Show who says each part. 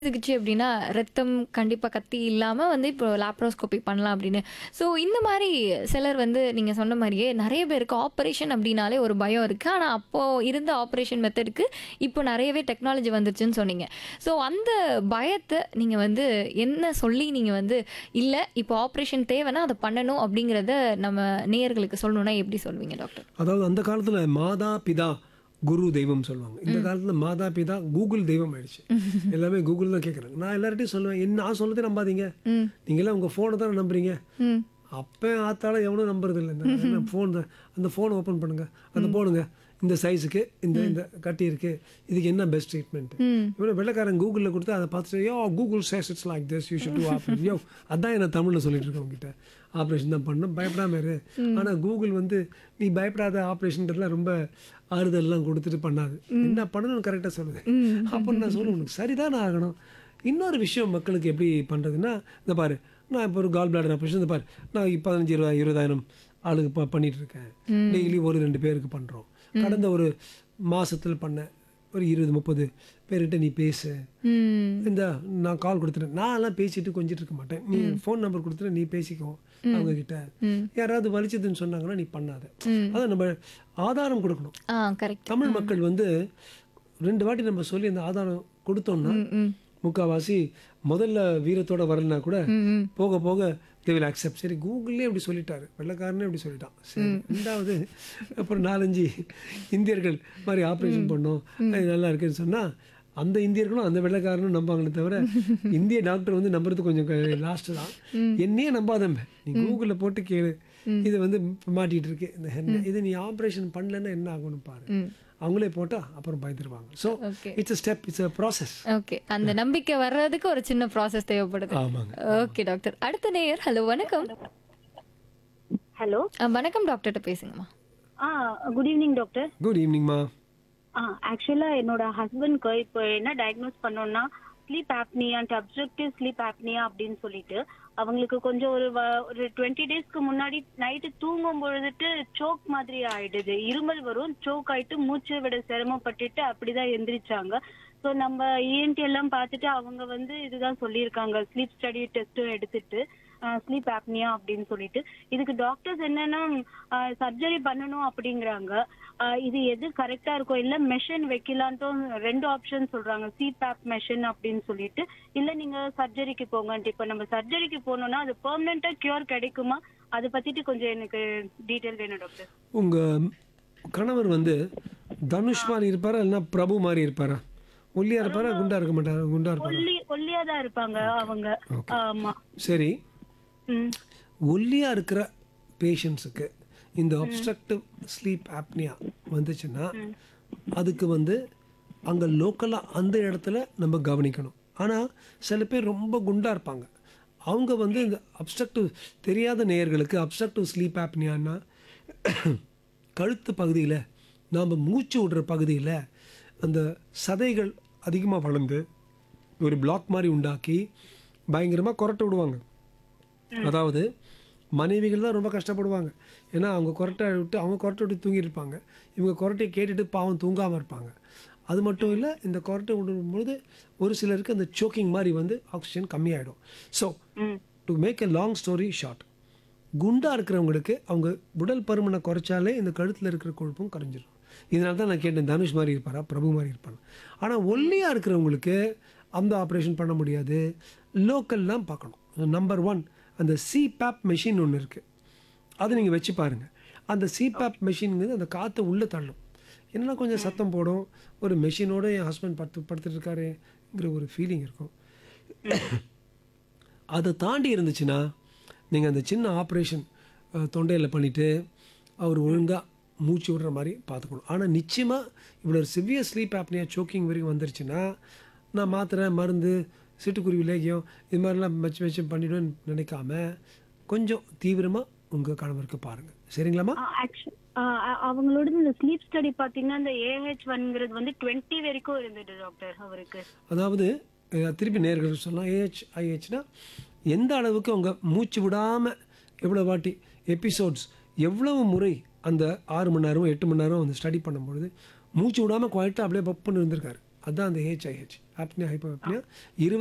Speaker 1: சிகிச்சை அப்படின்னா ரத்தம் கண்டிப்பா கத்தி இல்லாம வந்து இப்போ லாப்ரோஸ்கோபி பண்ணலாம் அப்படின்னு. ஸோ இந்த மாரி சிலர் வந்து நீங்க சொன்ன மாரியே நெறைய பேருக்கு ஆப்பரேஷன் அப்படின்னாலே ஒரு பயம் இருக்கு. ஆனா அப்போ இருந்த ஆப்பரேஷன் மெத்தடுக்கு இப்போ நெறையவே டெக்னாலஜி வந்துருச்சுன்னு சொன்னீங்க. ஸோ அந்த பயத்த நீங்க வந்து என்ன சொல்லி நீங்க வந்து இல்ல இப்போ ஆப்பரேஷன் தேவைன்னா அத பண்ணணும் அப்படிங்கிறத நம்ம நேயர்களுக்கு சொல்லணும்னா எப்படி சொல்வீங்க டாக்டர்?
Speaker 2: அதாவது அந்த காலத்துல மாதா பிதா குரு தெய்வம் சொல்லுவாங்க இந்த காலத்துல மாதா பிதா கூகுள் தெய்வம் ஆயிடுச்சு எல்லாமே கூகுள் தான் கேட்குறாங்க நான் எல்லார்ட்டையும் சொல்லுவேன் என்ன நான் சொல்றதே நம்பாதீங்க
Speaker 1: ம்.
Speaker 2: நீங்களாம் உங்க ஃபோனை தான் நம்புறீங்க
Speaker 1: ம்.
Speaker 2: அப்போ ஆத்தால எவனும் நம்புறது இல்லை ஃபோன் தான் அந்த ஃபோனை ஓப்பன் பண்ணுங்க அந்த போடுங்க இந்த சைஸுக்கு இந்த இந்த கட்டி இருக்கு இதுக்கு என்ன பெஸ்ட் ட்ரீட்மெண்ட்
Speaker 1: ம்.
Speaker 2: இவனை வெள்ளக்காரன் கூகுளில் கொடுத்து அதை பார்த்துட்டு yo Google says it's like this you should do operation yo அதான் என்ன தமிழில் சொல்லிட்டு இருக்கேன் உங்ககிட்ட ஆப்ரேஷன் தான் பண்ணணும் பயப்படாம இரு ஆனால் கூகுள் வந்து நீ பயப்படாத ஆப்ரேஷன்றதுலாம் ரொம்ப ஆறுதல்லாம் கொடுத்துட்டு பண்ணாது என்ன பண்ணணும்னு கரெக்டாக சொல்லுது அப்போ நான் சொல்லுவேன் உனக்கு சரிதான் ஆகணும் இன்னொரு விஷயம் மக்களுக்கு எப்படி பண்ணுறதுன்னா இந்த பாரு நான் இப்போ ஒரு கால் பிளாடர் ஆப்ரேஷன் இந்த பாரு நான் இப்போ பதினஞ்சு இருபது இருபதாயிரம் ஆளுக்கு ப பண்ணிட்டு இருக்கேன் டெய்லி ஒரு ரெண்டு பேருக்கு பண்ணுறோம் கடந்த ஒரு மாசத்துல பண்ண ஒரு இருபது முப்பது பேர்கிட்ட நீ பேசு
Speaker 1: ம்.
Speaker 2: இந்த நான் கால் கொடுத்துட்டேன் நான் எல்லாம் பேசிட்டு கொஞ்சிட்டு இருக்க மாட்டேன் நீ ஃபோன் நம்பர் கொடுத்துட்டு நீ பேசிக்கோ அவங்க கிட்ட
Speaker 1: ம்.
Speaker 2: யாராவது வலிச்சதுன்னு சொன்னாங்கன்னா நீ பண்ணாத
Speaker 1: ம்.
Speaker 2: அதான் நம்ம ஆதாரம் கொடுக்கணும்
Speaker 1: ஆ கரெக்ட்.
Speaker 2: தமிழ் மக்கள் வந்து ரெண்டு வாட்டி நம்ம சொல்லி அந்த ஆதாரம் கொடுத்தோம்னா
Speaker 1: ம். ம்.
Speaker 2: முக்காவாசி முதல்ல வீரத்தோட வரலனா கூட
Speaker 1: ம். ம்.
Speaker 2: போக போக தே வில் அக்செப்ட் சரி கூகுள்லேயே இப்படி சொல்லிட்டாரு வெள்ளக்காரனே இப்படி சொல்லிட்டான் சரி ரெண்டாவது அப்புறம் நாலஞ்சு இந்தியர்கள் மாதிரி ஆப்ரேஷன் பண்ணோம் அது நல்லா இருக்குன்னு சொன்னா அந்த இந்தியர்களும் அந்த வெள்ளைக்காரனும் நம்பாங்களே தவிர இந்திய டாக்டர் வந்து நம்புறது கொஞ்சம் லாஸ்ட் தான் என்னையே நம்பாதம்ப நீ கூகுளில் போட்டு கேளு இது வந்து மாட்டிட்டு இருக்கு இந்த hernia. இது நீ ஆப்ரேஷன் பண்ணலன்னா என்ன ஆகும்னு பாரு
Speaker 1: ம்.
Speaker 2: அவங்களே போட்டா அப்புறம் பயந்துருவாங்க so
Speaker 1: okay.
Speaker 2: It's step it's a process
Speaker 1: okay அந்த நம்பிக்கை வர்றதுக்கு ஒரு சின்ன ப்ராசஸ் தேவைப்படுது
Speaker 2: ஆமாங்க
Speaker 1: ஓகே டாக்டர் அடுத்த நேயர் ஹலோ வணக்கம்
Speaker 3: ஹலோ
Speaker 1: ஆ, வணக்கம் டாக்டர்கிட்ட பேசுங்கம்மா
Speaker 3: ஆ குட் ஈவினிங் டாக்டர்
Speaker 2: குட் ஈவினிங்மா
Speaker 3: ஆ ஆக்சுவலா என்னோட ஹஸ்பண்ட்க்கு இப்போ என்ன டயக்னோஸ் பண்ணோம்னா sleep apnea obstructive sleep apnea அப்படின்னு சொல்லிட்டு அவங்களுக்கு கொஞ்சம் ஒரு வ- ஒரு டுவெண்ட்டி டேஸ்க்கு முன்னாடி நைட்டு தூங்கும் பொழுதுட்டு சோக் மாதிரி ஆயிடுது இருமல் வரும் சோக் ஆயிட்டு மூச்சு விட சிரமப்பட்டுட்டு அப்படிதான் எந்திரிச்சாங்க ஸோ நம்ம இஎன்டி எல்லாம் பார்த்துட்டு அவங்க வந்து இதுதான் சொல்லியிருக்காங்க ஸ்லீப் ஸ்டடி டெஸ்ட்டும் எடுத்துட்டு ஸ்லீப் ஆப்னியா அப்படின்னு சொல்லிட்டு இதுக்கு டாக்டர்ஸ் என்னன்னா சர்ஜரி பண்ணணும் அப்படிங்கிறாங்க ஆஹ் இது எது கரெக்டா இருக்கும் இல்ல மெஷின் வைக்கலான்ட்டும் ரெண்டு ஆப்ஷன் சொல்றாங்க சிபேப் மெஷின் அப்படின்னு சொல்லிட்டு இல்ல நீங்க சர்ஜரிக்கு போங்கன்ட்டு இப்ப நம்ம சர்ஜரிக்கு போனோம்னா அது பெர்மனண்டா கியூர் கிடைக்குமா அதை பத்திட்டு கொஞ்சம் எனக்கு டீட்டெயில் வேணும் டாக்டர்
Speaker 2: உங்க கணவர் வந்து தனுஷ் மாதிரி இருப்பாரா இல்லைன்னா பிரபு மாதிரி இருப்பாரா ஒல்லியா இருப்பாரா குண்டா இருக்க மாட்டாரா குண்டா இருப்பாரா
Speaker 3: ஒல்லி ஒல்லியா தான் இருப்பாங்க அவங்க ஆமா
Speaker 2: சரி
Speaker 3: ம்
Speaker 2: ஒல்லியா இருக்கிற பேஷண்ட்ஸுக்கு இந்த அப்ஸ்ட்ரக்டிவ் ஸ்லீப் ஆப்னியா வந்துச்சுன்னா அதுக்கு வந்து அங்கே லோக்கலாக அந்த இடத்துல நம்ம கவனிக்கணும் ஆனால் சில பேர் ரொம்ப குண்டா இருப்பாங்க அவங்க வந்து இந்த அப்ஸ்ட்ரக்டிவ் தெரியாத நேயர்களுக்கு அப்ஸ்ட்ரக்டிவ் ஸ்லீப் ஆப்னியான்னா கழுத்து பகுதியில் நாம் மூச்சு விடுற பகுதியில் அந்த சதைகள் அதிகமாக வளர்ந்து ஒரு பிளாக் மாதிரி உண்டாக்கி பயங்கரமாக கொரட்டை விடுவாங்க அதாவது மனைவிகள் தான் ரொம்ப கஷ்டப்படுவாங்க ஏன்னா அவங்க கொரட்டை விட்டு அவங்க கொரட்டை விட்டு தூங்கிட்டு இருப்பாங்க இவங்க கொரட்டையை கேட்டுட்டு பாவம் தூங்காமல் இருப்பாங்க அது மட்டும் இல்லை இந்த கொரட்டை விடும்பொழுது ஒரு சிலருக்கு அந்த சோக்கிங் மாதிரி வந்து ஆக்சிஜன் கம்மியாயிடும் so
Speaker 3: hmm
Speaker 2: to make a long story short குண்டா இருக்கிறவங்களுக்கு அவங்க உடல் பருமனை குறைச்சாலே இந்த கழுத்தில் இருக்கிற கொழுப்பும் குறைஞ்சிரும் இதனால தான் நான் கேட்டேன் தனுஷ் மாதிரி இருப்பாரா பிரபு மாதிரி இருப்பாரா ஆனால் ஒல்லியாக இருக்கிறவங்களுக்கு அந்த ஆப்ரேஷன் பண்ண முடியாது லோக்கல் தான் பார்க்கணும் நம்பர் ஒன் அந்த சிபேப் மெஷின் ஒன்று இருக்குது அதை நீங்கள் வச்சு பாருங்கள் அந்த சிபேப் மெஷின்ங்கிறது அந்த காற்றை உள்ளே தள்ளும் என்னன்னா கொஞ்சம் சத்தம் போடும் ஒரு மெஷினோட என் ஹஸ்பண்ட் படுத்து படுத்துட்டு இருக்காருங்கிற ஒரு ஃபீலிங் இருக்கும் அதை தாண்டி இருந்துச்சுன்னா நீங்கள் அந்த சின்ன ஆப்ரேஷன் தொண்டையில் பண்ணிவிட்டு அவர் ஒழுங்காக மூச்சு விடுற மாதிரி பார்த்துக்கணும் ஆனால் நிச்சயமாக இவ்வளோ சிவியர் ஸ்லீப் ஆப்னியா சோக்கிங் வரைக்கும் வந்துருச்சுன்னா நான் மாத்திரை மருந்து சிட்டுக்குருவி லேகியம் இது மாதிரிலாம் வச்சு வச்சு பண்ணிவிடுவேன்னு நினைக்காம கொஞ்சம் தீவிரமாக உங்கள் கணவருக்கு பாருங்கள் சரிங்களாம்மா
Speaker 3: ஆக்சுவலி அவங்களோட இந்த ஸ்லீப் ஸ்டடி பாத்தீங்கன்னா இந்த ஏஹெச் ஒன்ங்கிறது வந்து டுவெண்ட்டி வரைக்கும் இருந்தது டாக்டர் அவருக்கு
Speaker 2: அதாவது அஹ், திருப்பி நேர்கள் சொல்லலாம் ஏஹெச் ஐஹெச்னா எந்த அளவுக்கு அவங்க மூச்சு விடாமல் எவ்வளோ வாட்டி எபிசோட்ஸ் எவ்வளவு முறை அந்த ஆறு மணி நேரம் எட்டு மணி நேரம் அந்த ஸ்டடி பண்ணும்பொழுது மூச்சு விடாமல் குவாய்ட்டாக அப்படியே பப்புன்னு இருந்திருக்காரு அதுதான் அந்த ஏஹெச்ஐஹெச் ஆப்னியா ஹைப்போ ஆப்னியா இருபது